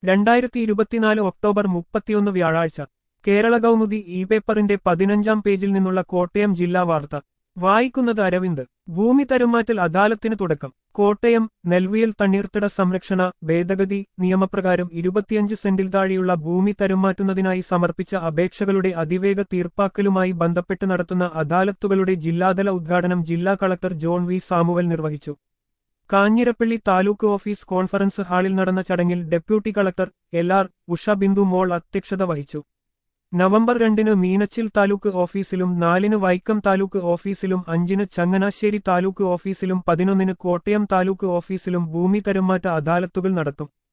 രണ്ടായിരത്തി ഇരുപത്തിനാല് ഒക്ടോബർ മുപ്പത്തിയൊന്ന് വ്യാഴാഴ്ച കേരള കൗമുദി ഇ പേപ്പറിന്റെ പതിനഞ്ചാം പേജിൽ നിന്നുള്ള കോട്ടയം ജില്ലാ വാർത്ത വായിക്കുന്നത് അരവിന്ദ് ഭൂമി തരുമാറ്റൽ അദാലത്തിന് തുടക്കം കോട്ടയം നെൽവിയൽ തണ്ണീർത്തട സംരക്ഷണ ഭേദഗതി നിയമപ്രകാരം ഇരുപത്തിയഞ്ച് സെന്റിൽ താഴെയുള്ള ഭൂമി തരുമാറ്റുന്നതിനായി സമർപ്പിച്ച അപേക്ഷകളുടെ അതിവേഗ തീർപ്പാക്കലുമായി ബന്ധപ്പെട്ട് നടത്തുന്ന അദാലത്തുകളുടെ ജില്ലാതല ഉദ്ഘാടനം ജില്ലാ കളക്ടർ ജോൺ വി സാമുവൽ നിർവഹിച്ചു കാഞ്ഞിരപ്പള്ളി താലൂക്ക് ഓഫീസ് കോൺഫറൻസ് ഹാളിൽ നടന്ന ചടങ്ങിൽ deputy collector L R Usha Bindu Mol അധ്യക്ഷത വഹിച്ചു നവംബർ രണ്ടിന് മീനച്ചിൽ താലൂക്ക് ഓഫീസിലും നാലിന് വൈക്കം താലൂക്ക് ഓഫീസിലും അഞ്ചിന് ചങ്ങനാശ്ശേരി താലൂക്ക് ഓഫീസിലും പതിനൊന്നിന് കോട്ടയം താലൂക്ക് ഓഫീസിലും ഭൂമി തരുമാറ്റ അദാലത്തുകൾ നടത്തും